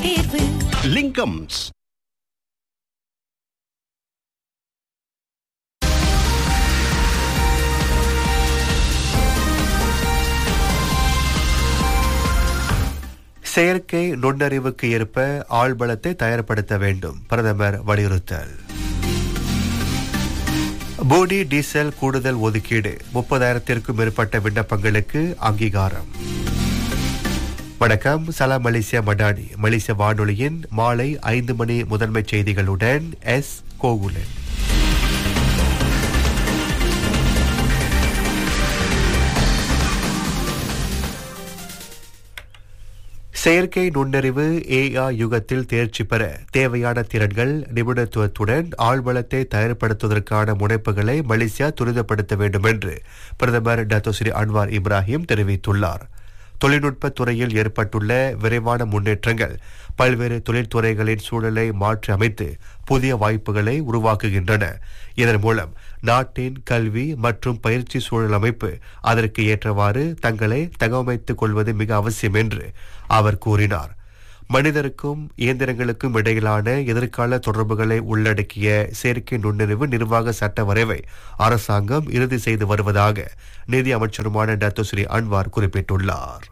தேர்வு லிங்கம்ஸ் செயற்கை நுண்ணறிவுக்கு ஏற்ப ஆள்பலத்தை தயார்படுத்த வேண்டும் பிரதமர் வலியுறுத்தல் போடி டீசல் கூடுதல் ஒதுக்கீடு முப்பதாயிரத்திற்கும் மேற்பட்ட விண்ணப்பங்களுக்கு அங்கீகாரம் வணக்கம் சலாம் மலேசியா மடானி மலேசிய வானொலியின் மாலை ஐந்து மணி முதன்மை செய்திகளுடன் எஸ் கோகுலன் செயற்கை நுண்ணறிவு ஏஐ யுகத்தில் தேர்ச்சி பெற தேவையான திறன்கள் நிபுணத்துவத்துடன் ஆழ்வளத்தை தயார்படுத்துவதற்கான முனைப்புகளை மலேசியா துரிதப்படுத்த வேண்டும் என்று பிரதமர் டத்தோஸ்ரீ அன்வார் இப்ராஹிம் தெரிவித்துள்ளார் தொழில்நுட்ப துறையில் ஏற்பட்டுள்ள விரைவான முன்னேற்றங்கள் பல்வேறு தொழில்துறைகளின் சூழலை மாற்றி அமைத்து புதிய வாய்ப்புகளை உருவாக்குகின்றன இதன் மூலம் நாட்டின் கல்வி மற்றும் பயிற்சி சூழல் அமைப்பு அதற்கு ஏற்றவாறு தங்களை தகவமைத்துக் கொள்வது மிக அவசியம் என்று அவர் கூறினார் மனிதருக்கும் இயந்திரங்களுக்கும் இடையிலான எதிர்கால தொடர்புகளை உள்ளடக்கிய செயற்கை நுண்ணறிவு நிர்வாக சட்ட வரைவை அரசாங்கம் இறுதி செய்து வருவதாக நிதி அமைச்சருமான டத்தோஸ்ரீ அன்வார் குறிப்பிட்டுள்ளார்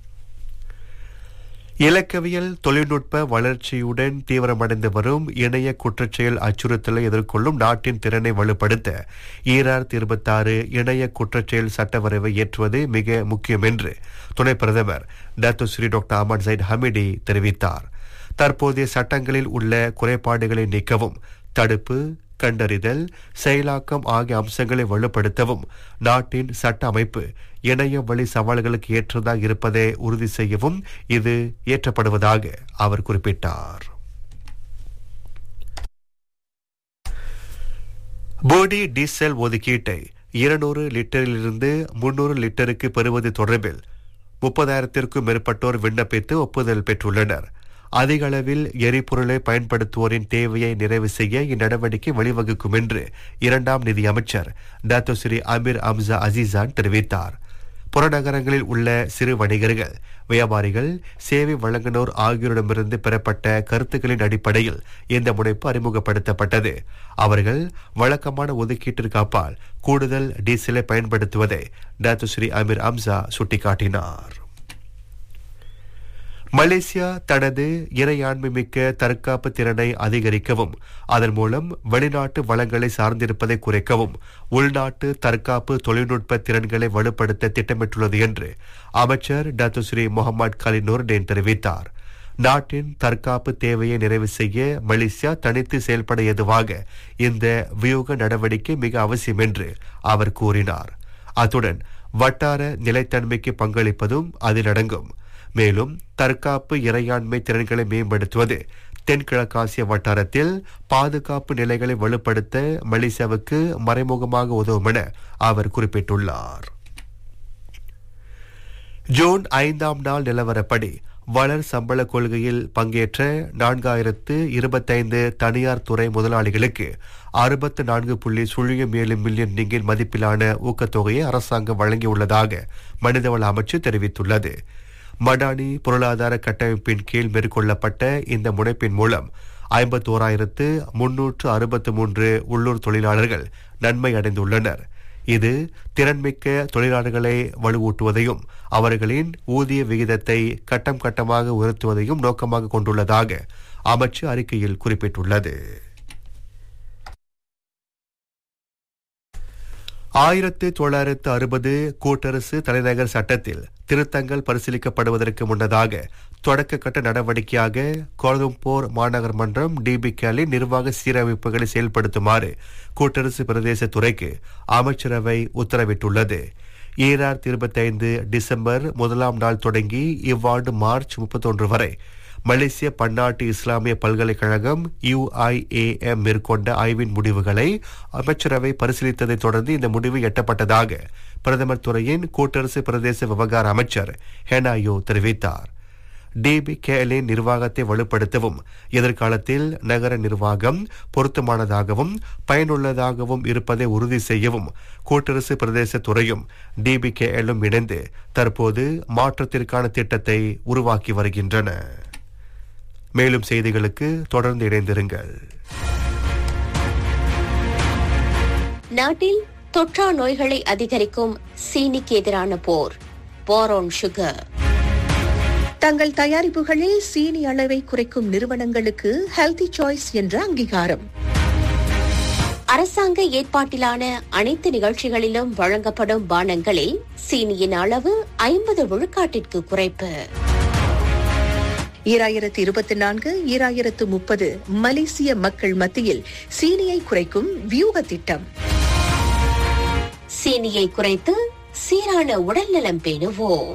இலக்கவியல் தொழில்நுட்ப வளர்ச்சியுடன் தீவிரமடைந்து வரும் இணைய குற்றச்செயல் அச்சுறுத்தலை எதிர்கொள்ளும் நாட்டின் திறனை வலுப்படுத்த ஈராயிரத்தி இருபத்தாறு இணைய குற்றச்செயல் சட்ட வரைவை ஏற்றுவது மிக முக்கியம் என்று துணை பிரதமர் doctor Shri doctor Aman Said Hamidi தெரிவித்தார் தற்போதைய சட்டங்களில் உள்ள குறைபாடுகளை நீக்கவும் தடுப்பு கண்டறிதல் செயலாக்கம் ஆகிய அம்சங்களை வலுப்படுத்தவும் நாட்டின் சட்ட அமைப்பு இணைய வழி சவால்களுக்கு ஏற்றதாக இருப்பதை உறுதி செய்யவும் இது ஏற்றப்படுவதாக அவர் குறிப்பிட்டார் போடி டீசல் ஒதுக்கீட்டை இருநூறு லிட்டரிலிருந்து முன்னூறு லிட்டருக்கு பெறுவது தொடர்பில் முப்பதாயிரத்திற்கும் மேற்பட்டோர் விண்ணப்பித்து ஒப்புதல் பெற்றுள்ளனர் அதிக அளவில் எரிபொருளை பயன்படுத்துவோரின் தேவையை நிறைவு செய்ய இந்நடவடிக்கை வழிவகுக்கும் என்று இரண்டாம் நிதி அமைச்சர் டாக்டர் ஸ்ரீ அமீர் அம்சா அசீசான் தெரிவித்தார் புறநகரங்களில் உள்ள சிறு வணிகர்கள் வியாபாரிகள் சேவை வழங்குனோர் ஆகியோரிடமிருந்து பெறப்பட்ட கருத்துக்களின் அடிப்படையில் இந்த முனைப்பு அறிமுகப்படுத்தப்பட்டது அவர்கள் வழக்கமான ஒதுக்கீட்டிற்கு அப்பால் கூடுதல் டீசலை பயன்படுத்துவதை டாக்டர் ஸ்ரீ அமீர் அம்சா சுட்டிக்காட்டினார் மலேசியா தனது இறையாண்மை மிக்க தற்காப்பு திறனை அதிகரிக்கவும் அதன் மூலம் வெளிநாட்டு வளங்களை சார்ந்திருப்பதை குறைக்கவும் உள்நாட்டு தற்காப்பு தொழில்நுட்ப திறன்களை வலுப்படுத்த திட்டமிட்டுள்ளது என்று அமைச்சர் டாக்டர் ஸ்ரீ முகமது கலி நூர்டேன் தெரிவித்தார் நாட்டின் தற்காப்பு தேவையை நிறைவு செய்ய மலேசியா தனித்து செயல்பட ஏதுவாக இந்த வியூக நடவடிக்கை மிக அவசியம் என்று அவர் கூறினார் அத்துடன் வட்டார நிலைத்தன்மைக்கு பங்களிப்பதும் அதில் அடங்கும் மேலும் தற்காப்பு இறையாண்மை திறன்களை மேம்படுத்துவது தென்கிழக்காசிய வட்டாரத்தில் பாதுகாப்பு நிலைகளை வலுப்படுத்த மலேசியாவுக்கு மறைமுகமாக உதவும் என அவர் குறிப்பிட்டுள்ளார் ஜூன் ஐந்தாம் நாள் நிலவரப்படி வளர் சம்பள கொள்கையில் பங்கேற்ற நான்காயிரத்து இருபத்தைந்து தனியார் துறை முதலாளிகளுக்கு அறுபத்து நான்கு புள்ளி சுழியம் ஏழு மில்லியன் ரிங்கின் மதிப்பிலான ஊக்கத்தொகையை அரசாங்கம் வழங்கியுள்ளதாக மனிதவள அமைச்சு தெரிவித்துள்ளது மடானி பொருளாதார கட்டமைப்பின் கீழ் மேற்கொள்ளப்பட்ட இந்த முனைப்பின் மூலம் ஐம்பத்தோராயிரத்து முன்னூற்று அறுபத்து மூன்று உள்ளூர் தொழிலாளர்கள் நன்மை அடைந்துள்ளனர் இது திறன்மிக்க தொழிலாளர்களை வலுவூட்டுவதையும் அவர்களின் ஊதிய விகிதத்தை கட்டம் கட்டமாக உயர்த்துவதையும் நோக்கமாக கொண்டுள்ளதாக அமைச்சு அறிக்கையில் குறிப்பிட்டுள்ளது ஆயிரத்து தொள்ளாயிரத்து அறுபது கூட்டரசு தலைநகர் சட்டத்தில் திருத்தங்கள் பரிசீலிக்கப்படுவதற்கு முன்னதாக தொடக்க கட்ட நடவடிக்கையாக கோலம்பூர் மாநகர் மன்றம் டிபிகேலி நிர்வாக சீரமைப்புகளை செயல்படுத்துமாறு கூட்டரசு பிரதேச துறைக்கு அமைச்சரவை உத்தரவிட்டுள்ளது ஈராயிரத்தி இருபத்தைந்து டிசம்பர் முதலாம் நாள் தொடங்கி இவ்வாண்டு மார்ச் முப்பத்தொன்று வரை மலேசிய பன்னாட்டு இஸ்லாமிய பல்கலைக்கழகம் யுஐஏஎம் மேற்கொண்ட ஆய்வின் முடிவுகளை அமைச்சரவை பரிசீலித்ததைத் தொடர்ந்து இந்த முடிவு எட்டப்பட்டதாக பிரதமர் துறையின் கூட்டரசு பிரதேச விவகார அமைச்சர் ஹெனாயோ தெரிவித்தார் டிபிகேஎலின் நிர்வாகத்தை வலுப்படுத்தவும் எதிர்காலத்தில் நகர நிர்வாகம் பொருத்தமானதாகவும் பயனுள்ளதாகவும் இருப்பதை உறுதி செய்யவும் கூட்டரசு பிரதேச துறையும் டிபிகேஎலும் இணைந்து தற்போது மாற்றத்திற்கான திட்டத்தை உருவாக்கி வருகின்றன மேலும் செய்திகளுக்கு தொடர்ந்து இணைந்திருங்கள் நாட்டில் தொற்றா நோய்களை அதிகரிக்கும் சீனிக்கு எதிரான போர் போரோன் சுகர் தங்கள் தயாரிப்புகளில் சீனி அளவை குறைக்கும் நிறுவனங்களுக்கு ஹெல்தி சாய்ஸ் என்ற அங்கீகாரம் அரசாங்க ஏற்பாட்டிலான அனைத்து நிகழ்ச்சிகளிலும் வழங்கப்படும் பானங்களில் சீனியின் அளவு ஐம்பது விழுக்காட்டிற்கு குறைப்பு ஈராயிரத்து இருபத்தி நான்கு ஈராயிரத்து முப்பது மலேசிய மக்கள் மத்தியில் சீனியை குறைக்கும் வியூக திட்டம் சீனியை குறைத்து சீரான உடல்நலம் பேணுவோம்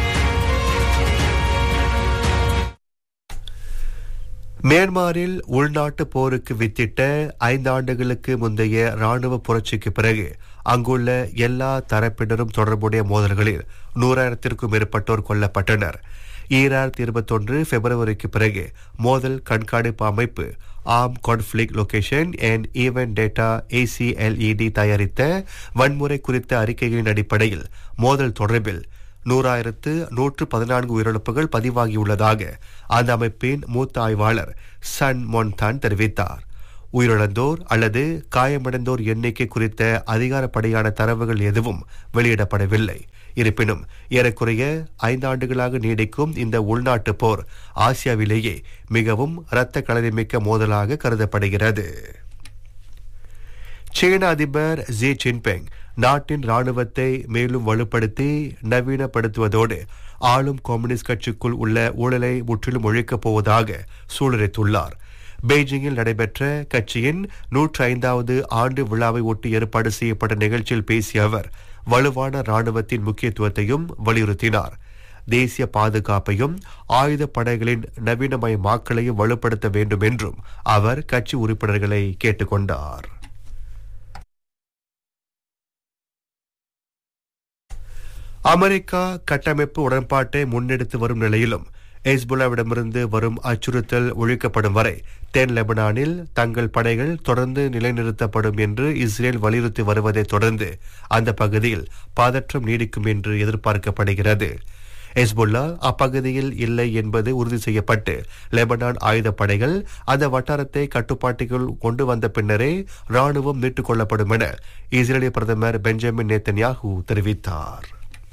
மியான்மரில் உள்நாட்டு போருக்கு வித்திட்ட ஐந்தாண்டுகளுக்கு முந்தைய ராணுவ புரட்சிக்கு பிறகு அங்குள்ள எல்லா தரப்பினரும் தொடர்புடைய மோதல்களில் நூறாயிரத்திற்கும் மேற்பட்டோர் கொல்லப்பட்டனர் ஈராயிரத்தி இருபத்தொன்று பிப்ரவரிக்கு பிறகு மோதல் கண்காணிப்பு அமைப்பு ஆம் conflict location and event data ACLED தயாரித்த வன்முறை குறித்த அறிக்கைகளின் அடிப்படையில் மோதல் தொடர்பில் நூறாயிரத்து நூற்று பதினான்கு உயிரிழப்புகள் பதிவாகியுள்ளதாக அந்த அமைப்பின் மூத்த ஆய்வாளர் சன் மொன்தான் தெரிவித்தார் உயிரிழந்தோர் அல்லது காயமடைந்தோர் எண்ணிக்கை குறித்த அதிகாரப்படியான தரவுகள் எதுவும் வெளியிடப்படவில்லை இருப்பினும் ஏறக்குறைய ஐந்தாண்டுகளாக நீடிக்கும் இந்த உள்நாட்டு போர் ஆசியாவிலேயே மிகவும் இரத்த களரிமிக்க மோதலாக கருதப்படுகிறது சீன அதிபர் ஜி ஜின்பிங் நாட்டின் ராணுவத்தை மேலும் வலுப்படுத்தி நவீனப்படுத்துவதோடு ஆளும் கம்யூனிஸ்ட் கட்சிக்குள் உள்ள ஊழலை முற்றிலும் ஒழிக்கப் போவதாக சூளுரைத்துள்ளார் பெய்ஜிங்கில் நடைபெற்ற கட்சியின் நூற்றி ஐந்தாவது ஆண்டு விழாவை ஒட்டி ஏற்பாடு செய்யப்பட்ட நிகழ்ச்சியில் பேசிய அவர் வலுவான ராணுவத்தின் முக்கியத்துவத்தையும் வலியுறுத்தினார் தேசிய பாதுகாப்பையும் ஆயுத படைகளின் நவீனமயமாக்கலையும் வலுப்படுத்த வேண்டும் என்றும் அவர் கட்சி உறுப்பினர்களை கேட்டுக்கொண்டார் அமெரிக்கா கட்டமைப்பு உடன்பாட்டை முன்னெடுத்து வரும் நிலையிலும் ஹெஸ்புல்லாவிடமிருந்து வரும் அச்சுறுத்தல் ஒழிக்கப்படும் வரை தென் லெபனானில் தங்கள் படைகள் தொடர்ந்து நிலைநிறுத்தப்படும் என்று இஸ்ரேல் வலியுறுத்தி வருவதை தொடர்ந்து அந்த பகுதியில் பதற்றம் நீடிக்கும் என்று எதிர்பார்க்கப்படுகிறது ஹெஸ்புல்லா அப்பகுதியில் இல்லை என்பது உறுதி செய்யப்பட்டு லெபனான் ஆயுதப்படைகள் அந்த வட்டாரத்தை கட்டுப்பாட்டுக்குள் கொண்டு வந்த பின்னரே ராணுவம் மீட்டுக் கொள்ளப்படும் என இஸ்ரேலிய பிரதமர் பெஞ்சமின் நேத்தன்யாகு தெரிவித்தார்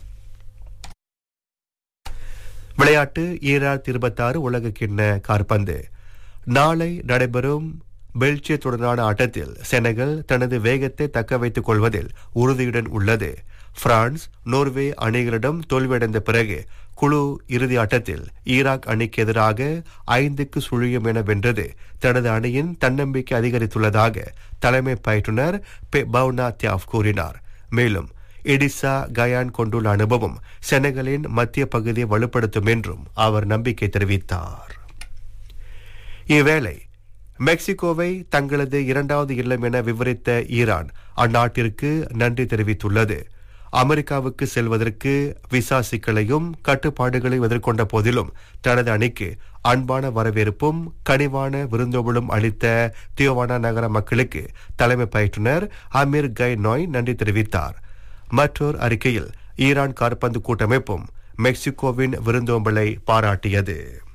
விளையாட்டு ஈராயிரத்தி இருபத்தாறு உலக கிண்ண கார்பந்து நாளை நடைபெறும் பெல்ஜியத்துடனான ஆட்டத்தில் செனகல் தனது வேகத்தை தக்க வைத்துக் கொள்வதில் உறுதியுடன் உள்ளது பிரான்ஸ் நோர்வே அணிகளிடம் தோல்வியடைந்த பிறகு குழு இறுதி ஆட்டத்தில் ஈராக் அணிக்கு எதிராக ஐந்துக்கு சுழியம் என வென்றது தனது அணியின் தன்னம்பிக்கை அதிகரித்துள்ளதாக தலைமை பயிற்றுனர் பெ பவுனா தியாப் கூறினார் மேலும் எடிசா கயான் கொண்டுள்ள அனுபவம் செனகலின் மத்திய பகுதியை வலுப்படுத்தும் என்றும் அவர் நம்பிக்கை தெரிவித்தார் இவ்வேளை மெக்சிகோவை தங்களது இரண்டாவது இல்லம் என விவரித்த ஈரான் அந்நாட்டிற்கு நன்றி தெரிவித்துள்ளது அமெரிக்காவுக்கு செல்வதற்கு விசா சிக்கலையும் கட்டுப்பாடுகளையும் எதிர்கொண்ட போதிலும் தனது அணிக்கு அன்பான வரவேற்பும் கனிவான விருந்தோம்பலும் அளித்த தியோவானா நகர மக்களுக்கு தலைமை பயிற்றுனர் அமீர் கை நோய் நன்றி தெரிவித்தார் மற்றொரு அறிக்கையில் ஈரான் கார்பந்து கூட்டமைப்பும் மெக்சிகோவின் விருந்தோம்பலை பாராட்டியது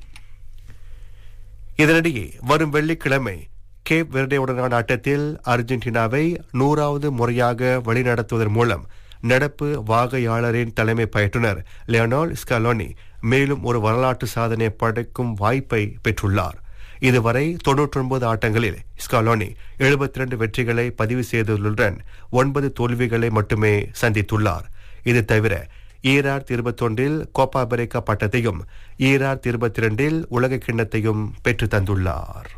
இதனிடையே வரும் வெள்ளிக்கிழமை கேப் வெர்டேவுடனான ஆட்டத்தில் அர்ஜென்டினாவை நூறாவது முறையாக வழிநடத்துவதன் மூலம் நடப்பு வாகையாளரின் தலைமை பயிற்றுனர் லியோனால் ஸ்கலோனி மேலும் ஒரு வரலாற்று சாதனை படைக்கும் வாய்ப்பை பெற்றுள்ளார் இதுவரை தொன்னூற்றி ஒன்பது ஆட்டங்களில் ஸ்காலோனி எழுபத்தி ரெண்டு வெற்றிகளை பதிவு செய்துள்ளதுடன் ஒன்பது தோல்விகளை மட்டுமே சந்தித்துள்ளார் இது தவிர ஈரார் இருபத்தொன்றில் கோப்பா அமெரிக்கா பட்டத்தையும் ஈரார் இருபத்தி இரண்டில் உலக கிண்ணத்தையும் பெற்று தந்துள்ளார்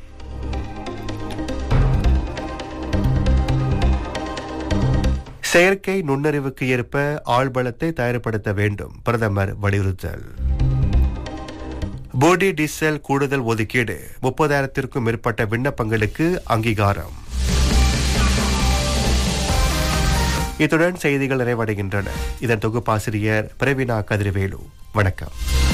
செயற்கை நுண்ணறிவுக்கு ஏற்ப ஆழ்பலத்தை தயார்படுத்த வேண்டும் பிரதமர் வலியுறுத்தல் போடி டீசல் கூடுதல் ஒதுக்கீடு முப்பதாயிரத்திற்கும் மேற்பட்ட விண்ணப்பங்களுக்கு அங்கீகாரம் இத்துடன் செய்திகள் நிறைவடைகின்றன இதன் தொகுப்பாசிரியர் பிரவீனா கதிர்வேலு வணக்கம்